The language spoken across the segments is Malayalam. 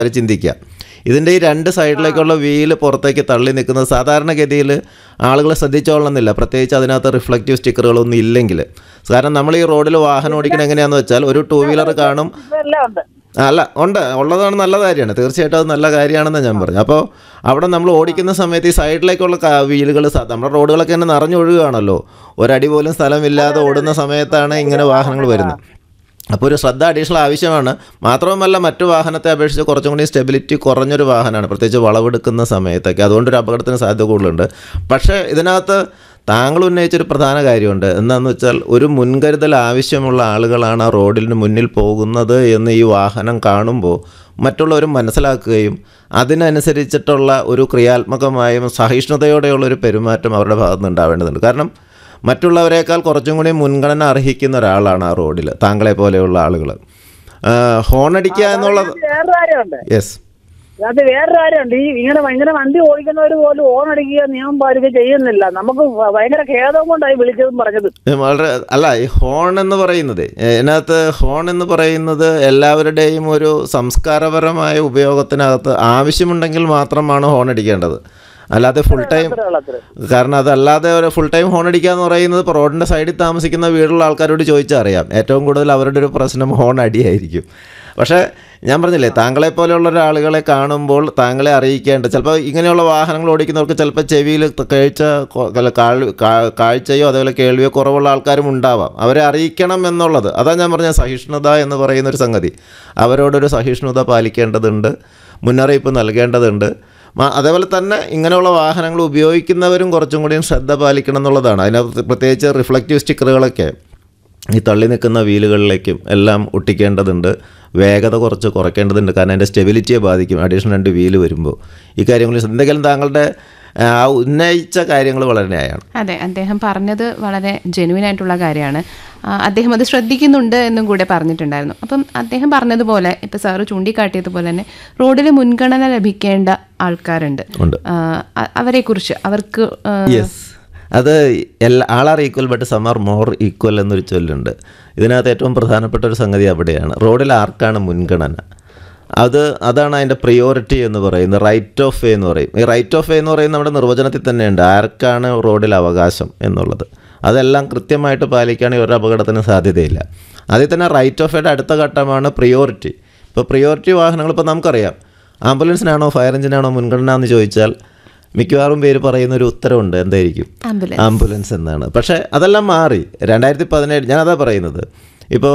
അവർ ചിന്തിക്കുക ഇതിൻ്റെ ഈ രണ്ട് സൈഡിലേക്കുള്ള വീല് പുറത്തേക്ക് തള്ളി നിൽക്കുന്നത് സാധാരണഗതിയിൽ ആളുകൾ ശ്രദ്ധിച്ചോളണമെന്നില്ല പ്രത്യേകിച്ച് അതിനകത്ത് റിഫ്ലക്റ്റീവ് സ്റ്റിക്കറുകളൊന്നും ഇല്ലെങ്കിൽ കാരണം നമ്മൾ ഈ റോഡിൽ വാഹനം ഓടിക്കുന്നത് എങ്ങനെയാണെന്ന് വെച്ചാൽ ഒരു ടൂ വീലർ കാണും ഇതെല്ലാം ഉണ്ട് അല്ല ഉണ്ട് ഉള്ളതാണ് നല്ല കാര്യമാണ് തീർച്ചയായിട്ടും അത് നല്ല കാര്യമാണെന്ന് ഞാൻ പറഞ്ഞു അപ്പോൾ അവിടെ നമ്മൾ ഓടിക്കുന്ന സമയത്ത് ഈ സൈഡിലേക്കുള്ള വീലുകൾ നമ്മുടെ റോഡുകളൊക്കെ തന്നെ നിറഞ്ഞൊഴുകുകയാണല്ലോ ഒരടി പോലും സ്ഥലമില്ലാതെ ഓടുന്ന സമയത്താണ് ഇങ്ങനെ വാഹനങ്ങൾ വരുന്നത് അപ്പോൾ ഒരു ശ്രദ്ധ അഡീഷണൽ ആവശ്യമാണ് മാത്രവുമല്ല മറ്റു വാഹനത്തെ അപേക്ഷിച്ച് കുറച്ചും കൂടി സ്റ്റെബിലിറ്റി കുറഞ്ഞൊരു വാഹനമാണ് പ്രത്യേകിച്ച് വളവെടുക്കുന്ന സമയത്തൊക്കെ അതുകൊണ്ടൊരു അപകടത്തിന് സാധ്യത കൂടുതലുണ്ട് പക്ഷേ ഇതിനകത്ത് താങ്കൾ ഉന്നയിച്ചൊരു പ്രധാന കാര്യമുണ്ട് എന്താണെന്ന് വെച്ചാൽ ഒരു മുൻകരുതൽ ആവശ്യമുള്ള ആളുകളാണ് ആ റോഡിന് മുന്നിൽ പോകുന്നത് എന്ന് ഈ വാഹനം കാണുമ്പോൾ മറ്റുള്ളവർ മനസ്സിലാക്കുകയും അതിനനുസരിച്ചിട്ടുള്ള ഒരു ക്രിയാത്മകമായും സഹിഷ്ണുതയോടെയുള്ള ഒരു പെരുമാറ്റം അവരുടെ ഭാഗത്ത് നിന്ന് ഉണ്ടാവേണ്ടതുണ്ട് കാരണം മറ്റുള്ളവരെക്കാൾ കുറച്ചും കൂടി മുൻഗണന അർഹിക്കുന്ന ഒരാളാണ് ആ റോഡിൽ താങ്കളെ പോലെയുള്ള ആളുകൾ ഹോൺ അടിക്കുക എന്നുള്ളത് വേറൊരു കാര്യമുണ്ട് യെസ് അത് വേറൊരു കാര്യമുണ്ട് ഈ ഇങ്ങനെ ഇങ്ങനെ വണ്ടി ഓടിക്കുന്നവർ പോലും ഓൺ അടിക്കുക നിയമം പാലിക്കുക ചെയ്യുന്നില്ല നമുക്ക് ഭ- ഭയങ്കര ഖേദം കൊണ്ടായി വിളിച്ചതും പറഞ്ഞത് വളരെ അല്ല ഈ ഹോൺ എന്ന് പറയുന്നത് ഇതിനകത്ത് ഹോൺ എന്ന് പറയുന്നത് എല്ലാവരുടെയും ഒരു സംസ്കാരപരമായ ഉപയോഗത്തിനകത്ത് ആവശ്യമുണ്ടെങ്കിൽ മാത്രമാണ് ഹോൺ അടിക്കേണ്ടത് അല്ലാതെ ഫുൾ ടൈം അത്രേ ഉള്ളൂ, അത്രേ. കാരണം അതല്ലാതെ ഒരു ഫുൾ ടൈം ഹോൺ അടിക്കുക എന്ന് പറയുന്നത് ഇപ്പോൾ റോഡിൻ്റെ സൈഡിൽ താമസിക്കുന്ന വീടുള്ള ആൾക്കാരോട് ചോദിച്ചാൽ അറിയാം ഏറ്റവും കൂടുതൽ അവരുടെ ഒരു പ്രശ്നം ഹോൺ അടിയായിരിക്കും പക്ഷേ ഞാൻ പറഞ്ഞില്ലേ താങ്കളെ പോലെയുള്ള ഒരാളുകളെ കാണുമ്പോൾ താങ്കളെ അറിയിക്കേണ്ട ചിലപ്പോൾ ഇങ്ങനെയുള്ള വാഹനങ്ങൾ ഓടിക്കുന്നവർക്ക് ചിലപ്പോൾ ചെവിയിൽ കേഴ്ച കൊ- അല്ല, കാൾ- കാ- കാഴ്ചയോ അതേപോലെ കേൾവിയോ കുറവുള്ള ആൾക്കാരും ഉണ്ടാവാം അവരെ അറിയിക്കണം എന്നുള്ളത് അതാ ഞാൻ പറഞ്ഞ സഹിഷ്ണുത എന്ന് പറയുന്ന ഒരു സംഗതി അവരോടൊരു സഹിഷ്ണുത പാലിക്കേണ്ടതുണ്ട് മുന്നറിയിപ്പ് നൽകേണ്ടതുണ്ട് മ- അതേപോലെ തന്നെ ഇങ്ങനെയുള്ള വാഹനങ്ങൾ ഉപയോഗിക്കുന്നവരും കുറച്ചും കൂടിയും ശ്രദ്ധ പാലിക്കണം എന്നുള്ളതാണ് അതിനകത്ത് പ്രത്യേകിച്ച് റിഫ്ലക്റ്റീവ് സ്റ്റിക്കറുകളൊക്കെ ഈ തള്ളി നിൽക്കുന്ന വീലുകളിലേക്കും എല്ലാം ഒട്ടിക്കേണ്ടതുണ്ട് വേഗത കുറച്ച് കുറയ്ക്കേണ്ടതുണ്ട് കാരണം അതിൻ്റെ സ്റ്റെബിലിറ്റിയെ ബാധിക്കും അഡീഷണൽ രണ്ട് വീല് വരുമ്പോൾ ഈ കാര്യങ്ങളിൽ എന്തെങ്കിലും താങ്കളുടെ ആ ഉന്നയിച്ച കാര്യങ്ങൾ വളരെ ന്യായമാണ് അതെ അദ്ദേഹം പറഞ്ഞത് വളരെ ജെനുവിൻ ആയിട്ടുള്ള കാര്യമാണ് ആ, അദ്ദേഹം അത് ശ്രദ്ധിക്കുന്നുണ്ട് എന്നും കൂടെ പറഞ്ഞിട്ടുണ്ടായിരുന്നു അപ്പം അദ്ദേഹം പറഞ്ഞതുപോലെ ഇപ്പം സാറ് ചൂണ്ടിക്കാട്ടിയതുപോലെ തന്നെ റോഡിൽ മുൻഗണന ലഭിക്കേണ്ട ആൾക്കാരുണ്ട് ഉണ്ട് ആ, അ- അവരെക്കുറിച്ച് അവർക്ക് ആ, യെസ് അത് എല്ലാ all are equal but some are more equal എന്നൊരു ചൊല്ലുണ്ട് ഇതിനകത്ത് ഏറ്റവും പ്രധാനപ്പെട്ട ഒരു സംഗതി അവിടെയാണ് റോഡിൽ ആർക്കാണ് മുൻഗണന അത് അതാണ് അതിൻ്റെ പ്രിയോറിറ്റി എന്ന് പറയുന്നത് റൈറ്റ് ഓഫ് വേ എന്ന് പറയും ഈ റൈറ്റ് ഓഫ് വേ എന്ന് പറയുന്നത് നമ്മുടെ നിർവചനത്തിൽ തന്നെയുണ്ട് ആർക്കാണ് റോഡിൽ അവകാശം എന്നുള്ളത് അതെല്ലാം കൃത്യമായിട്ട് പാലിക്കുകയാണെങ്കിൽ ഒരു അപകടത്തിന് സാധ്യതയില്ല അതിൽ തന്നെ റൈറ്റ് ഓഫ് വേയുടെ അടുത്ത ഘട്ടമാണ് പ്രിയോറിറ്റി ഇപ്പോൾ പ്രിയോറിറ്റി വാഹനങ്ങൾ ഇപ്പോൾ നമുക്കറിയാം ആംബുലൻസിനാണോ ഫയർ എഞ്ചിനാണോ മുൻഗണന എന്ന് ചോദിച്ചാൽ മിക്കവാറും പേര് പറയുന്ന ഒരു ഉത്തരവുണ്ട് എന്തായിരിക്കും ആംബുലൻസ് ആംബുലൻസ് എന്നാണ് പക്ഷേ അതെല്ലാം മാറി രണ്ടായിരത്തി പതിനേഴ് ഞാനതാ പറയുന്നത് ഇപ്പോൾ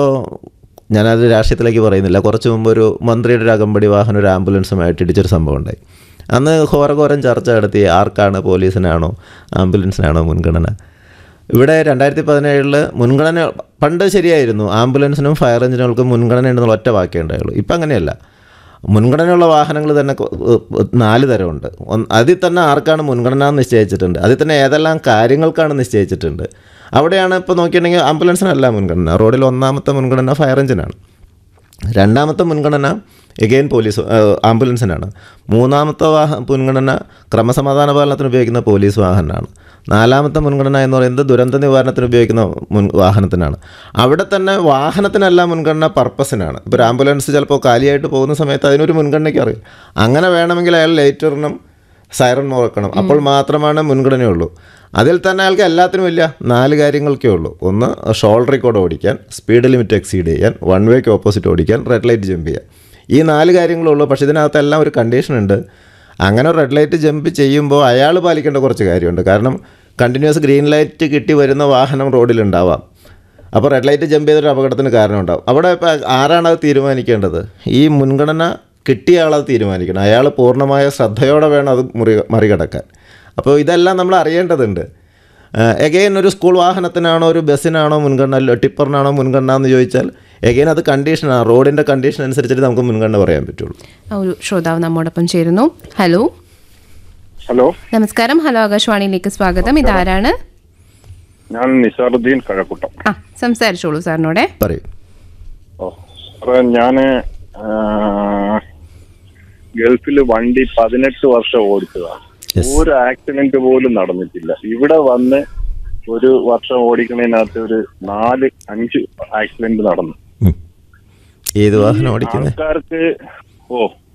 ഞാനത് രാഷ്ട്രീയത്തിലേക്ക് പറയുന്നില്ല കുറച്ച് മുമ്പ് ഒരു മന്ത്രിയുടെ ഒരു അകമ്പടി വാഹനം ഒരു ആംബുലൻസുമായിട്ട് ഇടിച്ചൊരു സംഭവം ഉണ്ടായി അന്ന് ഘോരഘോരം ചർച്ച നടത്തി ആർക്കാണ് പോലീസിനാണോ ആംബുലൻസിനാണോ മുൻഗണന ഇവിടെ രണ്ടായിരത്തി പതിനേഴിൽ മുൻഗണന പണ്ട് ശരിയായിരുന്നു ആംബുലൻസിനും ഫയർ എഞ്ചിനുകൾക്കും മുൻഗണന ഉണ്ടെന്നുള്ള ഒറ്റ വാക്കേ ഉണ്ടായുള്ളൂ ഇപ്പം അങ്ങനെയല്ല മുൻഗണനയുള്ള വാഹനങ്ങൾ തന്നെ കൊ- ഏഹ് നാല് തരമുണ്ട് ഒന്ന് അതിൽ തന്നെ ആർക്കാണ് മുൻഗണന എന്ന് നിശ്ചയിച്ചിട്ടുണ്ട് അതിൽ തന്നെ ഏതെല്ലാം കാര്യങ്ങൾക്കാണ് നിശ്ചയിച്ചിട്ടുണ്ട് അവിടെയാണ് ഇപ്പോൾ നോക്കിയിട്ടുണ്ടെങ്കിൽ ആംബുലൻസിനല്ല മുൻഗണന റോഡിൽ ഒന്നാമത്തെ മുൻഗണന ഫയർ എഞ്ചിനാണ് രണ്ടാമത്തെ മുൻഗണന എഗെയിൻ പോലീസ് ഏഹ്, ആംബുലൻസിനാണ് മൂന്നാമത്തെ വാഹ മുൻഗണന ക്രമസമാധാന പാലനത്തിന് ഉപയോഗിക്കുന്ന പോലീസ് വാഹനമാണ് നാലാമത്തെ മുൻഗണന എന്ന് പറയുന്നത് ദുരന്ത നിവാരണത്തിന് ഉപയോഗിക്കുന്ന മുൻ വാഹനത്തിനാണ് അവിടെ തന്നെ വാഹനത്തിനല്ല മുൻഗണന പർപ്പസിനാണ് ഇപ്പോൾ ഒരു ആംബുലൻസ് ചിലപ്പോൾ കാലിയായിട്ട് പോകുന്ന സമയത്ത് അതിനൊരു മുൻഗണനയ്ക്ക് അറിയും അങ്ങനെ വേണമെങ്കിൽ അയാൾ ലേറ്ററിനും സൈറൺ മുഴക്കണം അപ്പോൾ മാത്രമാണ് മുൻഗണനയുള്ളൂ അതിൽ തന്നെ അയാൾക്ക് എല്ലാത്തിനും ഇല്ല നാല് കാര്യങ്ങൾക്കേ ഉള്ളൂ ഒന്ന് ഷോൾഡറിൽ കൂടെ ഓടിക്കാൻ സ്പീഡ് ലിമിറ്റ് എക്സീഡ് ചെയ്യാൻ വൺ വേക്ക് ഓപ്പോസിറ്റ് ഓടിക്കാൻ റെഡ് ലൈറ്റ് ജമ്പ് ചെയ്യാൻ ഈ നാല് കാര്യങ്ങളുള്ളൂ പക്ഷേ ഇതിനകത്തെല്ലാം ഒരു കണ്ടീഷൻ ഉണ്ട് അങ്ങനെ റെഡ് ലൈറ്റ് ജമ്പ് ചെയ്യുമ്പോൾ അയാൾ പാലിക്കേണ്ട കുറച്ച് കാര്യമുണ്ട് കാരണം കണ്ടിന്യൂസ് ഗ്രീൻ ലൈറ്റ് കിട്ടി വരുന്ന വാഹനം റോഡിലുണ്ടാവാം അപ്പോൾ റെഡ് ലൈറ്റ് ജമ്പ് ചെയ്തൊരു അപകടത്തിന് കാരണമുണ്ടാവും അവിടെ ഇപ്പോൾ ആരാണ് അത് തീരുമാനിക്കേണ്ടത് ഈ മുൻഗണന കിട്ടിയ ആളത് തീരുമാനിക്കണം അയാൾ പൂർണ്ണമായ ശ്രദ്ധയോടെ വേണം അത് മുറി മറികടക്കാൻ അപ്പോൾ ഇതെല്ലാം നമ്മൾ അറിയേണ്ടതുണ്ട് എഗെയിൻ ഒരു സ്കൂൾ വാഹനത്തിനാണോ ഒരു ബസ്സിനാണോ മുൻഗണന ടിപ്പറിനാണോ മുൻഗണന എന്ന് ചോദിച്ചാൽ എഗെയിൻ അത് കണ്ടീഷനാണ് റോഡിൻ്റെ കണ്ടീഷൻ അനുസരിച്ചിട്ട് നമുക്ക് മുൻഗണന പറയാൻ പറ്റുള്ളൂ ആ ഒരു ശ്രോതാവ് നമ്മോടൊപ്പം ചേരുന്നു ഹലോ ഹലോ നമസ്കാരം ഹലോ ആകാശവാണിയിലേക്ക് സ്വാഗതം ഇതാരാണ് ഞാൻ നിസാറുദ്ദീൻ കഴക്കൂട്ടം ആ സംസാരിച്ചോളൂ സാറിനോടെ പറയൂ ഓ സാറേ ഞാന് ആ, ഗൾഫിൽ വണ്ടി പതിനെട്ട് വർഷം ഓടിച്ചതാണ് Yes. ഒരു ആക്സിഡന്റ് പോലും നടന്നിട്ടില്ല ഇവിടെ വന്ന് ഒരു വർഷം ഓടിക്കുന്നതിനകത്ത് ഒരു നാല് അഞ്ച് ആക്സിഡന്റ് നടന്നു ഉം. ഏത് വാഹനം ഓടിക്കുന്നത് ആൾക്കാർക്ക് ഓ